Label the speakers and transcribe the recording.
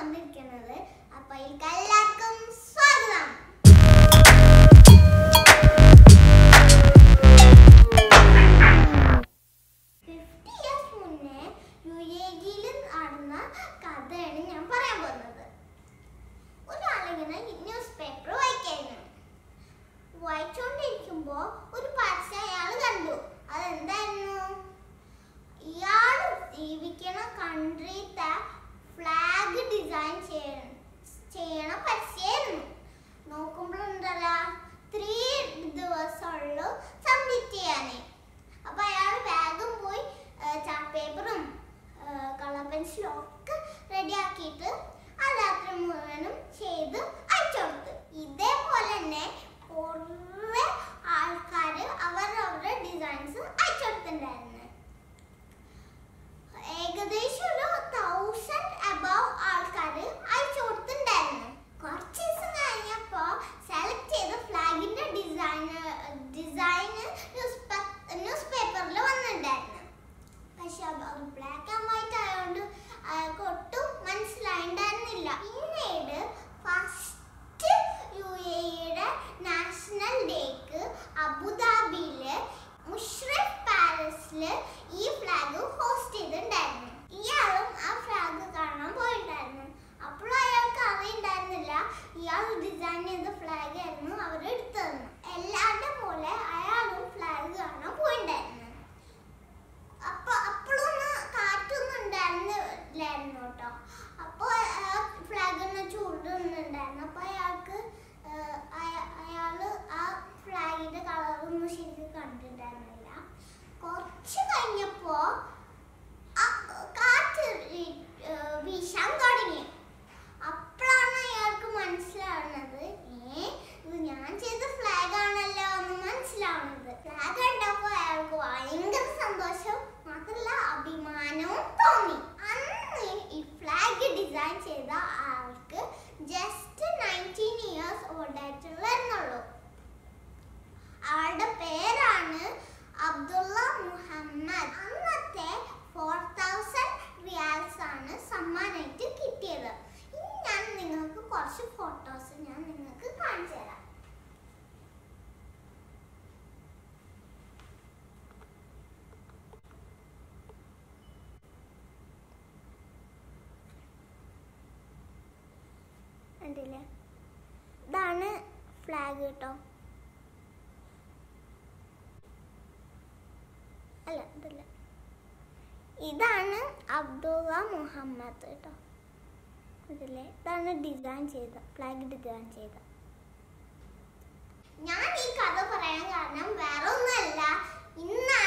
Speaker 1: വന്നിരിക്കുന്നത് അപ്പൊ ഇതിലേക്ക് എല്ലാവർക്കും സ്വാഗതം ഫിഫ്റ്റി ഇയേഴ്സ് മുന്നേ യു എ ജിയിൽ നടന്ന കഥയാണ് ഞാൻ പറയാൻ പോകുന്നത് ഒരാളിങ്ങനെ ന്യൂസ് പേപ്പർ വായിക്കായിരുന്നു വായിച്ചുകൊണ്ടിരിക്കുമ്പോ ഒരു പരസ്യം അയാൾ കണ്ടു അതെന്തായിരുന്നു ഇയാൾ ജീവിക്കണ കൺട്രിത്തെ ഫ്ലാഗ് ഡിസൈൻ ചെയ്യണം ചെയ്യണ പരസ്യമായിരുന്നു നോക്കുമ്പോഴുണ്ടല്ല ത്രീ ദിവസമുള്ളൂ സബ്മിറ്റ് ചെയ്യാനേ അപ്പൊ അയാൾ വേഗം പോയി ചാർട്ട് പേപ്പറും കളർ പെൻസിലും ഒക്കെ റെഡിയാക്കിയിട്ട് ആ രാത്രി മുഴുവനും ചെയ്ത് അയച്ചു കൊടുത്തു ഇതേപോലെ തന്നെ കുറേ ആൾക്കാർ അവരവരുടെ ഡിസൈൻസ് അയച്ചു കൊടുത്തിട്ടുണ്ടായിരുന്നു ഏകദേശം ഒരു തൗസൻഡ് അബവ് ആൾക്കാർ അയച്ചു കൊടുത്തിട്ടുണ്ടായിരുന്നു കുറച്ച് ദിവസം കഴിഞ്ഞപ്പോ സെലക്ട് ചെയ്ത ഫ്ലാഗിന്റെ ഡിസൈൻ ഡിസൈൻ ന്യൂസ് ന്യൂസ് പേപ്പറിൽ വന്നിട്ടുണ്ടായിരുന്നു പക്ഷെ അത് ബ്ലാക്ക് ആൻഡ് വൈറ്റ് ആയതുകൊണ്ട് അയാൾക്ക് ഒട്ടും മനസ്സിലായിട്ടുണ്ടായിരുന്നില്ല പിന്നീട് ഫസ്റ്റ് യു എയുടെ നാഷണൽ ഡേക്ക് അബുദാബിയില് മുഷ്റഫ് പാലസില് ഈ ഫ്ലാഗ് ഹോസ്റ്റ് ചെയ്തിട്ടുണ്ടായിരുന്നു ഇയാളും ആ ഫ്ലാഗ് കാണാൻ പോയിട്ടുണ്ടായിരുന്നു അപ്പോഴും അയാൾക്ക് അറിയണ്ടായിരുന്നില്ല ഇയാൾ ഡിസൈൻ ചെയ്ത ഫ്ലാഗ് ആയിരുന്നു അവർ എടുത്തതെന്ന് എല്ലാവരുടെ പോലെ അയാളും ഫ്ലാഗ് കാണാൻ പോയിട്ടുണ്ടായിരുന്നു അപ്പൊ അപ്പോഴൊന്നും കാറ്റൊന്നും ഉണ്ടായിരുന്നില്ലായിരുന്നു കേട്ടോ അപ്പോൾ ഫ്ലാഗിന് ചൂടുന്നുണ്ടായിരുന്നു അപ്പൊ അയാൾക്ക് ആഹ് അയ- അയാള് ആ ഫ്ലാഗിന്റെ കളറൊന്നും ശരിക്കും കണ്ടിട്ടുണ്ടായിരുന്നില്ല കുറച്ച് കഴിഞ്ഞപ്പോ ആ കാറ്റ് വീ- ആഹ് വീശാൻ തുടങ്ങി അപ്പോഴാണ് അയാൾക്ക് മനസ്സിലാവുന്നത് ഏ ഇത് ഞാൻ ചെയ്ത ഫ്ലാഗ് ആണല്ലോ എന്ന് മനസ്സിലാവുന്നത് ഫ്ലാഗ് കണ്ടപ്പോ അയാൾക്ക് ഭയങ്കര സന്തോഷം മാത്രല്ല അഭിമാനവും തോന്നി അന്ന് ഈ ഫ്ലാഗ് ഡിസൈൻ ചെയ്ത ആൾക്ക് ജസ്റ്റ് നയൻറ്റീൻ ഇയേഴ്സ് ഓൾഡ് ആയിട്ട് വരുന്നുള്ളൂ ആളുടെ പേരാണ് അബ്ദുള്ള മുഹമ്മദ് അന്നത്തെ ഫോർ തൗസൻഡ് റിയാൽസ് ആണ് സമ്മാനമായിട്ട് കിട്ടിയത് ഇനി ഞാൻ നിങ്ങൾക്ക് കുറച്ച് ഫോട്ടോസ് ഞാൻ നിങ്ങൾക്ക് കാണിച്ചു തരാം കണ്ടില്ലേ ഇതാണ് ഫ്ലാഗ് കേട്ടോ അല്ല ഇതല്ല ഇതാണ് അബ്ദുള്ള മുഹമ്മദ് കേട്ടോ ഇതില്ലേ ഇതാണ് ഡിസൈൻ ചെയ്ത ഫ്ലാഗ് ഡിസൈൻ ചെയ്ത ഞാൻ ഈ കഥ പറയാൻ കാരണം വേറെ ഒന്നുമല്ല ഇന്നാണ്